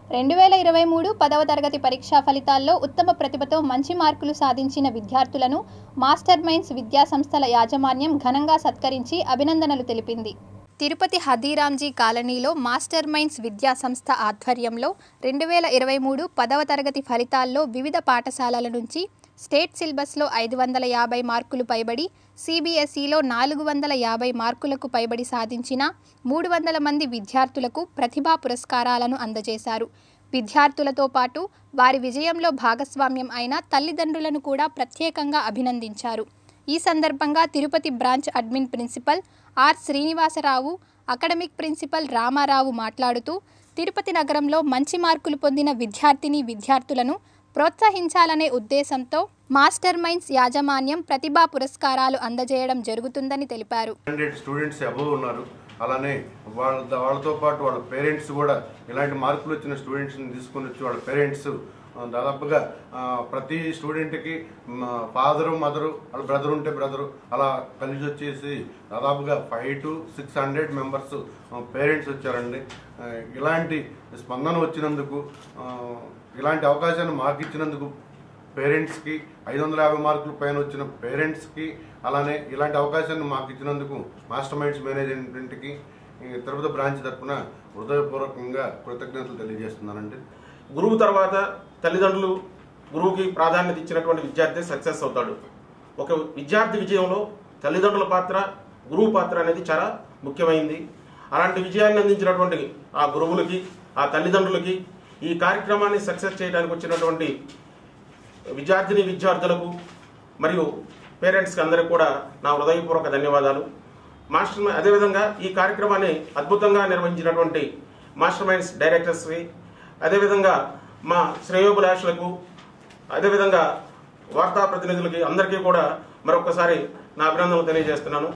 రెండు వేల ఇరవై మూడు పదవ తరగతి పరీక్షా ఫలితాల్లో ఉత్తమ ప్రతిభతో మంచి మార్కులు సాధించిన విద్యార్థులను మాస్టర్ మైండ్స్ విద్యా సంస్థల యాజమాన్యం ఘనంగా సత్కరించి అభినందనలు తెలిపింది తిరుపతి హదీరాంజీ కాలనీలో మాస్టర్ మైండ్స్ విద్యా సంస్థ ఆధ్వర్యంలో రెండు వేల ఇరవై మూడు పదవ తరగతి ఫలితాల్లో వివిధ పాఠశాలల నుంచి స్టేట్ సిలబస్లో ఐదు వందల యాభై మార్కులు పైబడి సిబిఎస్ఈలో నాలుగు వందల యాభై మార్కులకు పైబడి సాధించిన మూడు వందల మంది విద్యార్థులకు ప్రతిభా పురస్కారాలను అందజేశారు విద్యార్థులతో పాటు వారి విజయంలో భాగస్వామ్యం అయిన తల్లిదండ్రులను కూడా ప్రత్యేకంగా అభినందించారు ఈ సందర్భంగా Tirupati branch admin principal R Srinivasarao academic principal Ramarao మాట్లాడుతూ తిరుపతి నగరంలో మంచి మార్కులు పొందిన విద్యార్థిని విద్యార్థులను ప్రోత్సహించాలనే ఉద్దేశంతో మాస్టర్ మైండ్స్ యాజమాన్యం ప్రతిభా పురస్కారాలు అందజేయడం జరుగుతుందని తెలిపారు హండ్రెడ్ స్టూడెంట్స్ అబోవ్ ఉన్నారు అలానే వాళ్ళ వాళ్ళతో పాటు వాళ్ళ పేరెంట్స్ కూడా ఇలాంటి మార్కులు వచ్చిన స్టూడెంట్స్ని తీసుకొని వచ్చి వాళ్ళ పేరెంట్స్ దాదాపుగా ఆ, ప్రతి స్టూడెంట్కి ఫాదరు మదరు వాళ్ళ బ్రదర్ ఉంటే బ్రదరు అలా కలిసి వచ్చేసి దాదాపుగా five to six hundred members parents వచ్చారండి ఆ, ఇలాంటి స్పందన వచ్చినందుకు ఆ, ఇలాంటి అవకాశాన్ని మాకు ఇచ్చినందుకు పేరెంట్స్కి ఐదు వందల యాభై మార్కుల పైన వచ్చిన పేరెంట్స్కి అలానే ఇలాంటి అవకాశాన్ని మాకు ఇచ్చినందుకు మాస్టర్ మైండ్స్ మేనేజ్మెంట్కి ఈ తిరుపతి బ్రాంచ్ తరఫున హృదయపూర్వకంగా కృతజ్ఞతలు తెలియజేస్తున్నానండి గురువు తర్వాత తల్లిదండ్రులు గురువుకి ప్రాధాన్యత ఇచ్చినటువంటి విద్యార్థి సక్సెస్ అవుతాడు ఒక విద్యార్థి విజయంలో తల్లిదండ్రుల పాత్ర గురువు పాత్ర అనేది చాలా ముఖ్యమైంది అలాంటి విజయాన్ని అందించినటువంటి ఆ గురువులకి ఆ తల్లిదండ్రులకి ఈ కార్యక్రమాన్ని సక్సెస్ చేయడానికి వచ్చినటువంటి విద్యార్థిని విద్యార్థులకు మరియు పేరెంట్స్కి అందరికీ కూడా నా హృదయపూర్వక ధన్యవాదాలు మాస్టర్ మై- అదేవిధంగా ఈ కార్యక్రమాన్ని అద్భుతంగా నిర్వహించినటువంటి మాస్టర్ మైండ్స్ డైరెక్టర్స్కి అదేవిధంగా మా శ్రేయోభిలాషులకు అదేవిధంగా వార్తా ప్రతినిధులకి అందరికీ కూడా మరొకసారి నా అభినందనలు తెలియజేస్తున్నాను